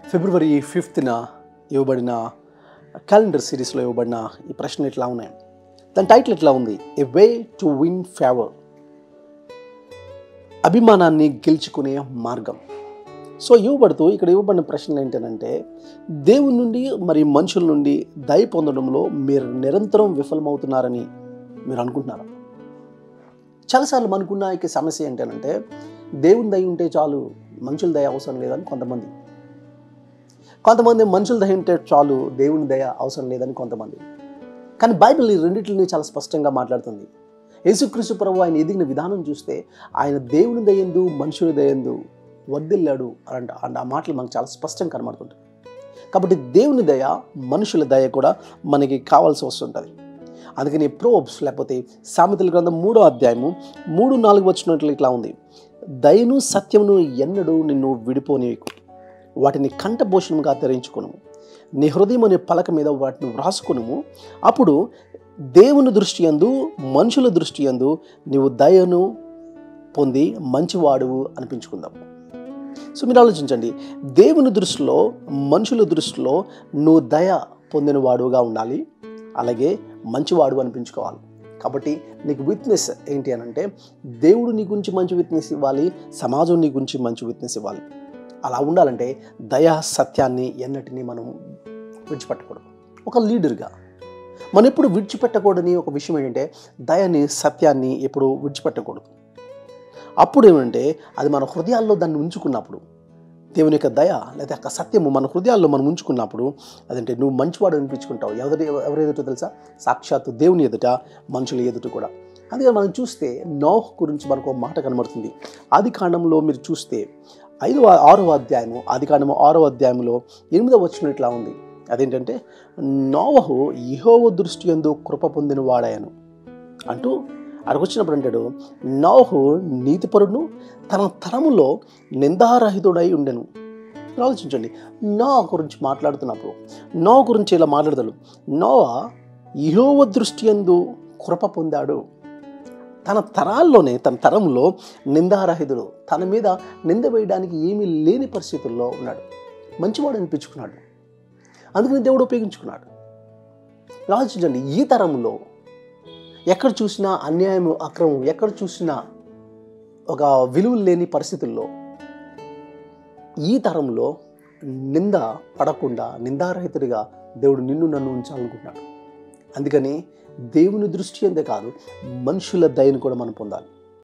ఫిబ్రవరి ఫిఫ్త్న ఇవ్వబడిన క్యాలెండర్ సిరీస్లో ఇవ్వబడిన ఈ ప్రశ్నలు ఇట్లా ఉన్నాయి దాని టైటిల్ ఇట్లా ఉంది a way to win favour అభిమానాన్ని గెలుచుకునే మార్గం సో ఇవ్వబడుతూ ఇక్కడ ఇవ్వబడిన ప్రశ్నలు ఏంటంటే దేవుని నుండి మరి మనుషుల నుండి దయ పొందడంలో మీరు నిరంతరం విఫలమవుతున్నారని మీరు అనుకుంటున్నారా చాలాసార్లు మనకున్న ఈ సమస్య ఏంటంటే దేవుని దయ ఉంటే చాలు మనుషుల దయ అవసరం లేదని కొంతమంది కొంతమంది మనుషుల దయ ఉంటే చాలు దేవుని దయ అవసరం లేదని కొంతమంది కానీ బైబిల్ ఈ రెండింటిని చాలా స్పష్టంగా మాట్లాడుతుంది యేసుక్రీస్తు ప్రభు ఆయన ఎదిగిన విధానం చూస్తే ఆయన దేవుని దయందు మనుషుని దయందు వర్దిల్లాడు అంట అంట ఆ మాటలు మనకు చాలా స్పష్టంగా కనబడుతుంటాయి కాబట్టి దేవుని దయ మనుషుల దయ కూడా మనకి కావాల్సి వస్తుంటుంది అందుకని ప్రోబ్స్ లేకపోతే సామెతల గ్రంథం మూడో అధ్యాయము మూడు నాలుగు వచ్చినట్లు ఇట్లా ఉంది దయను సత్యమును ఎన్నడూ నిన్ను విడిపోనీయకు వాటిని కంఠభూషణంగా ధరించుకును నీ హృదయం అనే పలక మీద వాటిని వ్రాసుకును అప్పుడు దేవుని దృష్టి యందు మనుషుల దృష్టి యందు నీవు దయను పొంది మంచివాడువు అనిపించుకుందాం సో మీరు ఆలోచించండి దేవుని దృష్టిలో మనుషుల దృష్టిలో నువ్వు దయ పొందిన వాడుగా ఉండాలి అలాగే మంచివాడు అనిపించుకోవాలి కాబట్టి నీకు విట్నెస్ ఏంటి అని అంటే దేవుడు నీ గురించి మంచి విట్నెస్ ఇవ్వాలి సమాజం నీ గురించి మంచి విట్నెస్ ఇవ్వాలి అలా ఉండాలంటే దయా సత్యాన్ని ఎన్నటినీ మనం విడిచిపెట్టకూడదు ఒక లీడర్గా మనం ఎప్పుడు విడిచిపెట్టకూడని ఒక విషయం ఏంటంటే దయని సత్యాన్ని ఎప్పుడు విడిచిపెట్టకూడదు అప్పుడు ఏమంటే అది మన హృదయాల్లో దాన్ని ఉంచుకున్నప్పుడు దేవుని యొక్క దయ లేదా యొక్క సత్యము మన హృదయాల్లో మనం ఉంచుకున్నప్పుడు అదంటే నువ్వు మంచివాడు అనిపించుకుంటావు ఎవరి ఎవరు ఎదుట తెలుసా సాక్షాత్తు దేవుని ఎదుట మనుషుల ఎదుట కూడా అందుకని మనం చూస్తే నోహ్ గురించి మనకు ఒక మాట కనబడుతుంది ఆది కాండంలో మీరు చూస్తే ఐదవ ఆరవ అధ్యాయము ఆది కాండము ఆరవ అధ్యాయంలో ఎనిమిదవ వచ్చిన ఇట్లా ఉంది అదేంటంటే నోవహు ఇహోవ దృష్టి ఎందు కృప పొందిన వాడాయను అంటూ అక్కడికి వచ్చినప్పుడు అంటాడు నోహు నీతిపరుడును తన తరములో నిందారహితుడై ఉండెను ఆలోచించండి నో గురించి మాట్లాడుతున్నప్పుడు నో గురించి ఇలా మాట్లాడతాడు నోవా ఇహోవ దృష్టి ఎందు కృప పొందాడు తన తరాల్లోనే తన తరంలో నిందారహితుడు తన మీద నింద వేయడానికి ఏమీ లేని పరిస్థితుల్లో ఉన్నాడు మంచివాడు అనిపించుకున్నాడు అందుకని దేవుడు ఉపయోగించుకున్నాడు ఆలోచించండి ఈ తరంలో ఎక్కడ చూసినా అన్యాయం అక్రమం ఎక్కడ చూసినా ఒక విలువలు లేని పరిస్థితుల్లో ఈ తరంలో నింద పడకుండా నిందారహితుడిగా దేవుడు నిన్ను నన్ను ఉంచాలనుకుంటున్నాడు అందుకని దేవుని దృష్టి అంతే కాదు మనుషుల దయను కూడా మనం పొందాలి